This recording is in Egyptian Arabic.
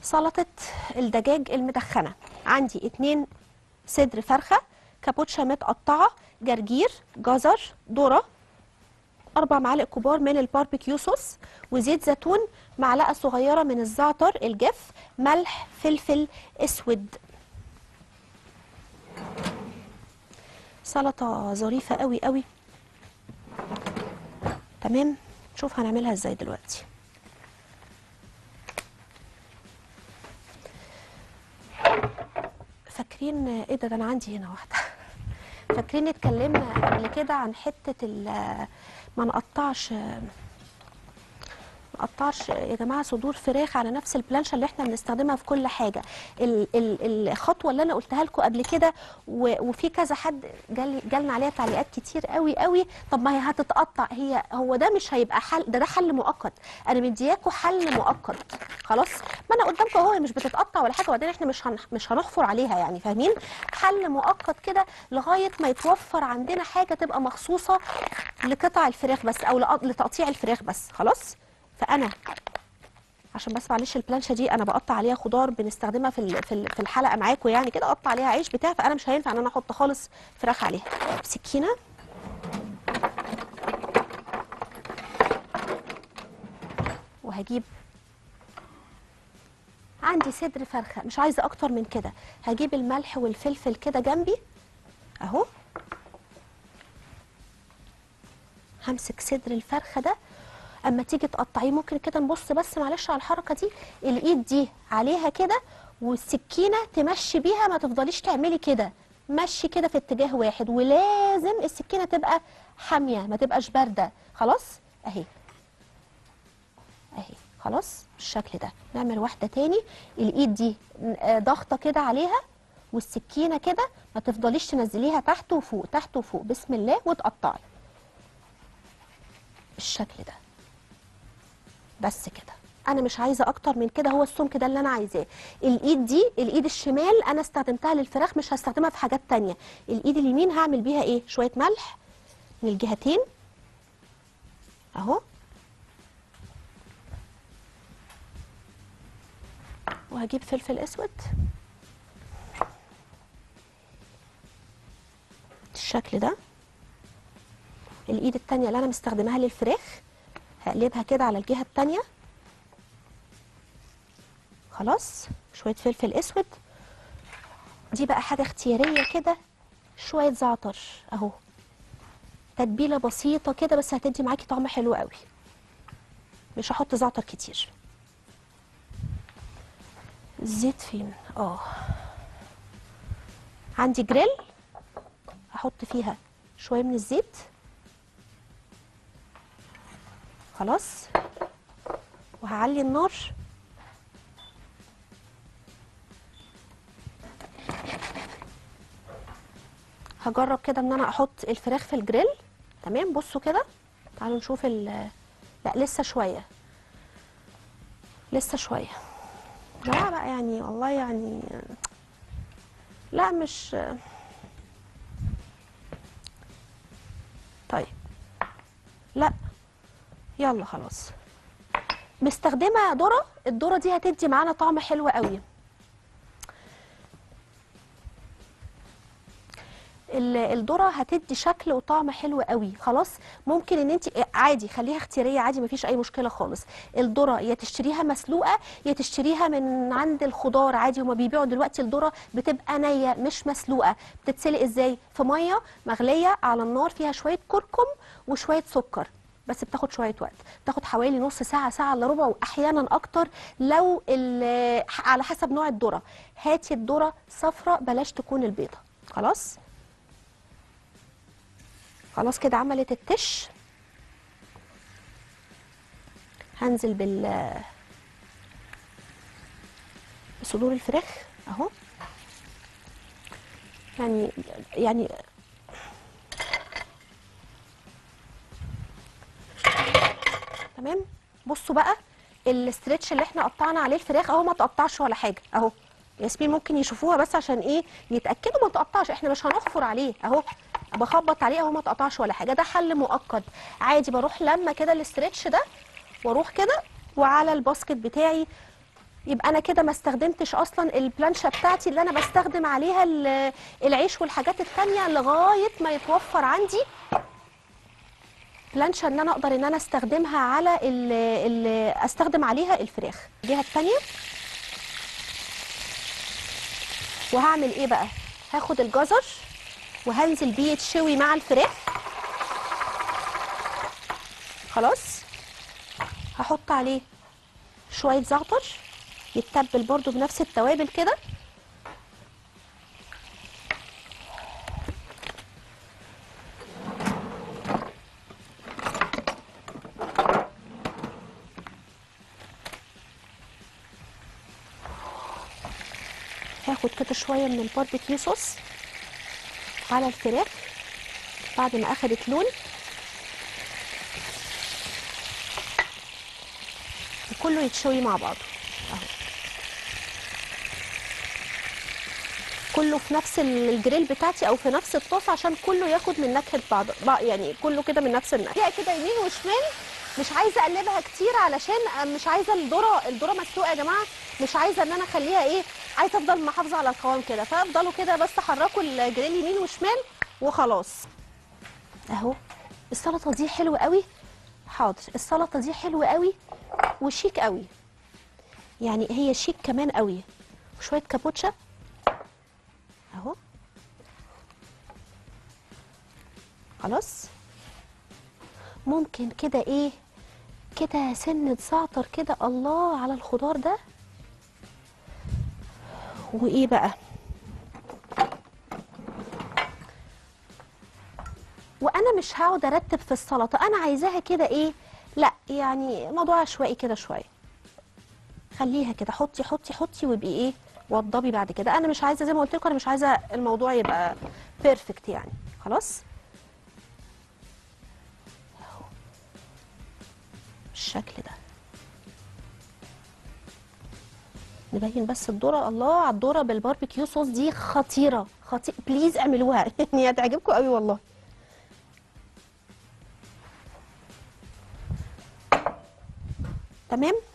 سلطه الدجاج المدخنه عندي اتنين صدر فرخه كابوتشا متقطعه جرجير جزر ذره اربع معالق كبار من الباربيكيو صوص وزيت زيتون معلقه صغيره من الزعتر الجاف ملح فلفل اسود سلطه ظريفه قوي قوي تمام نشوف هنعملها ازاي دلوقتي فاكرين ايه ده ده انا عندي هنا واحده فاكرين اتكلمنا قبل كده عن حته ال- ما نقطعش ما نقطعش يا جماعه صدور فراخ على نفس البلانشه اللي احنا بنستخدمها في كل حاجه ال ال الخطوه اللي انا قلتها لكم قبل كده و- وفي كذا حد جال جالنا عليها تعليقات كتير قوي قوي طب ما هي هتتقطع هي هو ده مش هيبقى حل ده ده حل مؤقت انا مدياكوا حل مؤقت خلاص ما انا قدامكم اهو هي مش بتتقطع ولا حاجه وبعدين احنا مش هن مش هنحفر عليها يعني فاهمين حل مؤقت كده لغايه ما يتوفر عندنا حاجه تبقى مخصوصه لقطع الفراخ بس او لق- لتقطيع الفراخ بس خلاص فانا عشان بس معلش البلانشه دي انا بقطع عليها خضار بنستخدمها في ال- في ال- في الحلقه معاكم يعني كده اقطع عليها عيش بتاع فانا مش هينفع ان انا احط خالص فراخ عليها بسكينه وهجيب عندي صدر فرخه مش عايزه اكتر من كده هجيب الملح والفلفل كده جنبي اهو همسك صدر الفرخه ده اما تيجي تقطعيه ممكن كده نبص بس معلش على الحركه دي الايد دي عليها كده والسكينه تمشي بيها ما تفضليش تعملي كده مشي كده في اتجاه واحد ولازم السكينه تبقى حاميه ما تبقاش بارده خلاص اهي اهي خلاص بالشكل ده نعمل واحده تاني الايد دي آه، ضغطه كده عليها والسكينه كده ما تفضليش تنزليها تحت وفوق تحت وفوق بسم الله وتقطعي بالشكل ده بس كده انا مش عايزه اكتر من كده هو السمك ده اللي انا عايزاه الايد دي الايد الشمال انا استخدمتها للفراخ مش هستخدمها في حاجات تانية الايد اليمين هعمل بيها ايه شويه ملح من الجهتين اهو وهجيب فلفل اسود بالشكل ده الايد التانية اللي انا مستخدماها للفراخ هقلبها كده على الجهة التانية خلاص شوية فلفل اسود دي بقى حاجة اختيارية كده شوية زعتر اهو تتبيلة بسيطة كده بس هتدي معاكي طعم حلو قوي مش هحط زعتر كتير الزيت فين اه عندي جريل هحط فيها شوية من الزيت خلاص وهعلي النار هجرب كده ان انا احط الفراخ في الجريل تمام بصوا كده تعالوا نشوف ال لا لسه شويه لسه شويه لا بقى يعني والله يعني لا مش طيب لا يلا خلاص مستخدمه ذره الذره دي هتدي معانا طعم حلو قوي ال- الذره هتدي شكل وطعم حلو قوي خلاص ممكن ان انت عادي خليها اختياريه عادي مفيش اي مشكله خالص الذره يا تشتريها مسلوقه يا تشتريها من عند الخضار عادي هما بيبيعوا دلوقتي الذره بتبقى نيه مش مسلوقه بتتسلق ازاي في ميه مغليه على النار فيها شويه كركم وشويه سكر بس بتاخد شويه وقت بتاخد حوالي نص ساعه ساعه الا ربع واحيانا اكتر لو ال- على حسب نوع الذره هاتي الذره صفراء بلاش تكون البيضه خلاص خلاص كده عملت التش هنزل بال بصدور الفراخ اهو يعني يعني تمام بصوا بقى الاسترتش اللي احنا قطعنا عليه الفراخ اهو ما تقطعش ولا حاجه اهو ياسمين ممكن يشوفوها بس عشان ايه يتاكدوا ما تقطعش احنا مش هنحفر عليه اهو بخبط عليه اهو ما تقطعش ولا حاجه ده حل مؤقت عادي بروح لما كده الاسترتش ده واروح كده وعلى الباسكت بتاعي يبقى انا كده ما استخدمتش اصلا البلانشه بتاعتي اللي انا بستخدم عليها ال- العيش والحاجات التانية لغايه ما يتوفر عندي بلانشه ان انا اقدر ان انا استخدمها على ال ال استخدم عليها الفراخ الجهه التانية وهعمل ايه بقى هاخد الجزر وهنزل بيه يتشوي مع الفراخ خلاص هحط عليه شويه زعتر يتبل برضو بنفس التوابل كده هاخد كده شويه من الباربيكيو صوص على الفراخ بعد ما اخدت لون وكله يتشوي مع بعضه اهو كله في نفس الجريل بتاعتي او في نفس الطاسه عشان كله ياخد من نكهه بعض بع- يعني كله كده من نفس النكهه كده يمين وشمال مش عايزه اقلبها كتير علشان مش عايزه الذره الذره مسلوقه يا جماعه مش عايزه ان انا اخليها ايه عايزه افضل محافظه على القوام كده فافضلوا كده بس حركوا الجريل يمين وشمال وخلاص اهو السلطه دي حلوه قوي حاضر السلطه دي حلوه قوي وشيك قوي يعني هي شيك كمان قوي وشويه كابوتشا اهو خلاص ممكن كده ايه كده سنة زعتر كده الله على الخضار ده وايه بقى وانا مش هقعد ارتب في السلطه انا عايزاها كده ايه لا يعني موضوع عشوائي كده شويه خليها كده حطي حطي حطي وابقي ايه وضبي بعد كده انا مش عايزه زي ما قلت لكم انا مش عايزه الموضوع يبقى بيرفكت يعني خلاص اهو بالشكل ده نبين بس الذره الله على الذره بالباربيكيو صوص دي خطيره خطيره بليز اعملوها يعني هتعجبكم قوي والله تمام